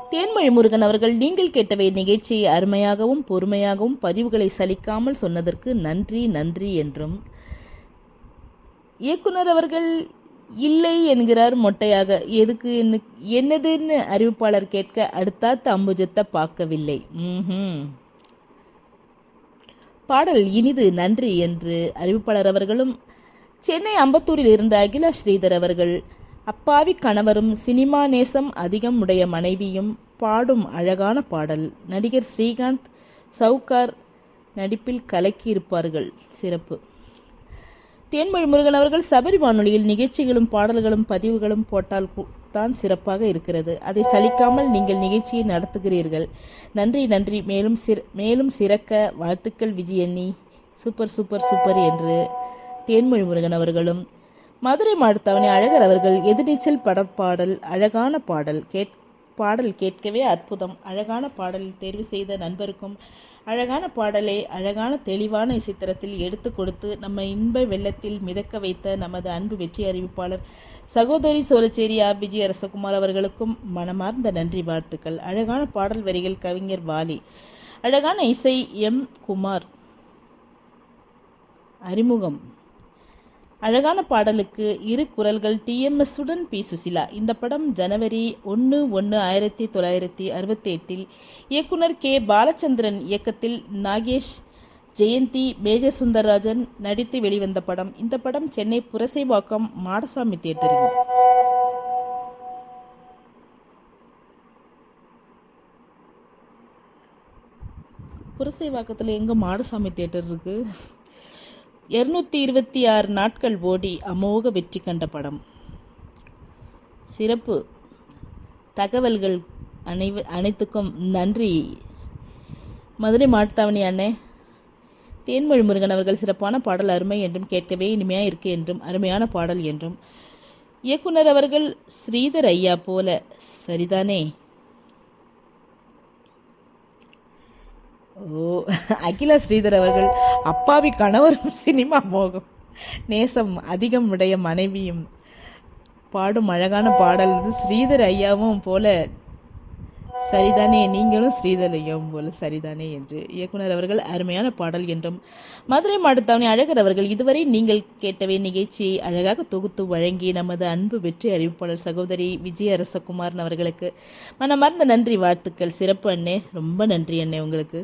தேன்மொழி முருகன் அவர்கள் நீங்கள் கேட்டவை நிகழ்ச்சியை அருமையாகவும் பொறுமையாகவும் பதிவுகளை சலிக்காமல் சொன்னதற்கு நன்றி நன்றி என்றும் இயக்குனர் அவர்கள் இல்லை என்கிறார் மொட்டையாக எதுக்கு என்ன- என்னதுன்னு அறிவிப்பாளர் கேட்க அடுத்தாத்த அம்புஜத்தை பார்க்கவில்லை ம்ஹும். பாடல் இனிது நன்றி என்று அறிவிப்பாளர் அவர்களும் சென்னை அம்பத்தூரில் இருந்த அகிலா ஸ்ரீதர் அவர்கள் அப்பாவி கணவரும் சினிமா நேசம் அதிகம் உடைய மனைவியும் பாடும் அழகான பாடல் நடிகர் ஸ்ரீகாந்த் சவுகார் நடிப்பில் கலக்கியிருப்பார்கள் சிறப்பு தேன்மொழி முருகன் அவர்கள் சபரி வானொலியில் நிகழ்ச்சிகளும் பாடல்களும் பதிவுகளும் போட்டால் கு- தான் சிறப்பாக இருக்கிறது அதை சலிக்காமல் நீங்கள் நிகழ்ச்சியை நடத்துகிறீர்கள் நன்றி நன்றி மேலும் சிற மேலும் சிறக்க வாழ்த்துக்கள் விஜயண்ணி சூப்பர் சூப்பர் சூப்பர் என்று தேன்மொழி முருகன் அவர்களும் மதுரை மாடுத்தவனை அழகர் அவர்கள் எதிர்நீச்சல் படப்பாடல் அழகான பாடல் கேட் பாடல் கேட்கவே அற்புதம் அழகான பாடல் தேர்வு செய்த நண்பருக்கும் அழகான பாடலை அழகான தெளிவான இசைத்தரத்தில் எடுத்து கொடுத்து நம்ம இன்ப வெள்ளத்தில் மிதக்க வைத்த நமது அன்பு வெற்றி அறிவிப்பாளர் சகோதரி சோழச்சேரி ஆ விஜய் அரசகுமார் அவர்களுக்கும் மனமார்ந்த நன்றி வாழ்த்துக்கள் அழகான பாடல் வரிகள் கவிஞர் வாலி அழகான இசை எம் குமார் அறிமுகம் அழகான பாடலுக்கு இரு குரல்கள் டிஎம்எஸ் உடன் பி சுசிலா இந்த படம் ஜனவரி ஒன்று ஒன்று ஆயிரத்தி தொள்ளாயிரத்தி அறுபத்தி எட்டில் இயக்குனர் கே பாலச்சந்திரன் இயக்கத்தில் நாகேஷ் ஜெயந்தி மேஜர் சுந்தரராஜன் நடித்து வெளிவந்த படம் இந்த படம் சென்னை புரசைவாக்கம் மாடசாமி தியேட்டரில் புரசைவாக்கத்தில் எங்கே மாடசாமி தியேட்டர் இருக்கு இருநூத்தி இருபத்தி ஆறு நாட்கள் ஓடி அமோக வெற்றி கண்ட படம் சிறப்பு தகவல்கள் அனைவ அனைத்துக்கும் நன்றி மதுரை மாட்டுத்தாவணி அண்ணே தேன்மொழி முருகன் அவர்கள் சிறப்பான பாடல் அருமை என்றும் கேட்கவே இனிமையாக இருக்கு என்றும் அருமையான பாடல் என்றும் இயக்குனர் அவர்கள் ஸ்ரீதர் ஐயா போல சரிதானே ஓ அகிலா ஸ்ரீதர் அவர்கள் அப்பாவி கணவரும் சினிமா மோகம் நேசம் அதிகம் உடைய மனைவியும் பாடும் அழகான பாடல் இது ஸ்ரீதர் ஐயாவும் போல சரிதானே நீங்களும் ஸ்ரீதர் ஐயாவும் போல சரிதானே என்று இயக்குனர் அவர்கள் அருமையான பாடல் என்றும் மதுரை மாடுத்தாவணி அழகர் அவர்கள் இதுவரை நீங்கள் கேட்டவை நிகழ்ச்சியை அழகாக தொகுத்து வழங்கி நமது அன்பு வெற்றி அறிவிப்பாளர் சகோதரி விஜய அரசகுமாரன் அவர்களுக்கு மனமார்ந்த நன்றி வாழ்த்துக்கள் சிறப்பு அண்ணே ரொம்ப நன்றி அண்ணே உங்களுக்கு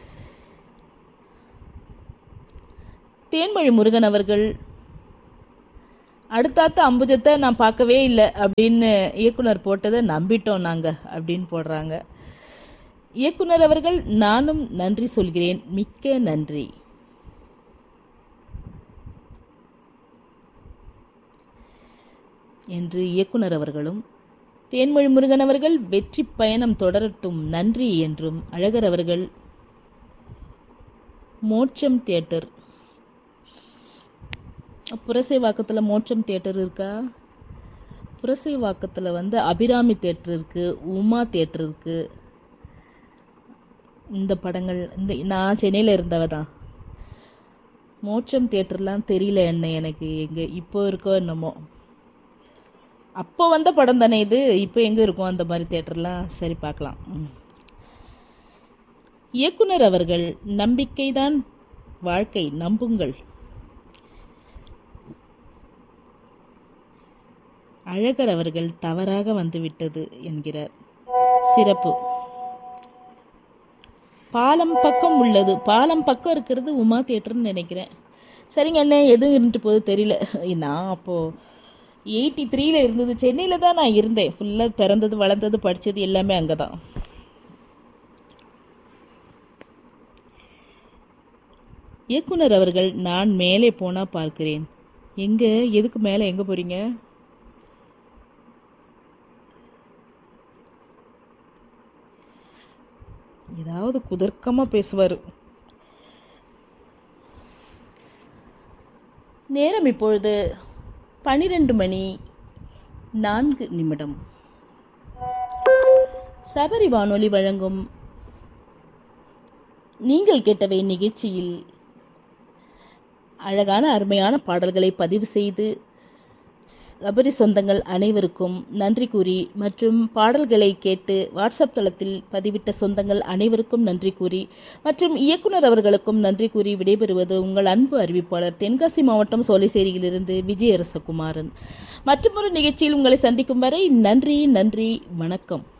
தேன்மொழி முருகன் அவர்கள் அடுத்தாத்த அம்புஜத்தை நான் பார்க்கவே இல்லை அப்படின்னு இயக்குனர் போட்டதை நம்பிட்டோம் நாங்கள் அப்படின்னு போடுறாங்க இயக்குனர் அவர்கள் நானும் நன்றி சொல்கிறேன் மிக்க நன்றி என்று இயக்குனர் அவர்களும் தேன்மொழி முருகன் அவர்கள் வெற்றி பயணம் தொடரட்டும் நன்றி என்றும் அழகர் அவர்கள் மோட்சம் தியேட்டர் புரசைவாக்கத்தில் மோட்சம் தியேட்டர் இருக்கா புரசைவாக்கத்தில் வந்து அபிராமி தியேட்டர் இருக்குது உமா தியேட்டர் இருக்குது இந்த படங்கள் இந்த நான் சென்னையில் இருந்தவ தான் மோட்சம் தியேட்டர்லாம் தெரியல என்ன எனக்கு எங்கே இப்போ இருக்கோ என்னமோ அப்போ வந்த படம் தானே இது இப்போ எங்கே இருக்கும் அந்த மாதிரி தியேட்டர்லாம் சரி பார்க்கலாம் ம். இயக்குனர் அவர்கள் நம்பிக்கைதான் வாழ்க்கை நம்புங்கள் அழகர் அவர்கள் தவறாக வந்துவிட்டது என்கிறார் சிறப்பு பாலம் பக்கம் உள்ளது பாலம் பக்கம் இருக்கிறது உமா தியேட்டர்னு நினைக்கிறேன் சரிங்க அண்ணே எதுவும் இருந்துட்டு போகுது தெரியல நான் அப்போது எயிட்டி த்ரீல இருந்தது சென்னையில் தான் நான் இருந்தேன் ஃபுல்லாக பிறந்தது வளர்ந்தது படித்தது எல்லாமே அங்கே தான் இயக்குனர் அவர்கள் நான் மேலே போனால் பார்க்கிறேன் எங்கே எதுக்கு மேலே எங்கே போகிறீங்க ஏதாவது குதர்க்கமாக பேசுவார் நேரம் இப்பொழுது பனிரெண்டு மணி நான்கு நிமிடம் சபரி வானொலி வழங்கும் நீங்கள் கேட்டவை நிகழ்ச்சியில் அழகான அருமையான பாடல்களை பதிவு செய்து சபரி சொந்தங்கள் அனைவருக்கும் நன்றி கூறி மற்றும் பாடல்களை கேட்டு வாட்ஸ்அப் தளத்தில் பதிவிட்ட சொந்தங்கள் அனைவருக்கும் நன்றி கூறி மற்றும் இயக்குனர் அவர்களுக்கும் நன்றி கூறி விடைபெறுவது உங்கள் அன்பு அறிவிப்பாளர் தென்காசி மாவட்டம் சோலைசேரியிலிருந்து விஜயரசகுமாரன் மற்றொரு நிகழ்ச்சியில் உங்களை சந்திக்கும் வரை நன்றி நன்றி வணக்கம்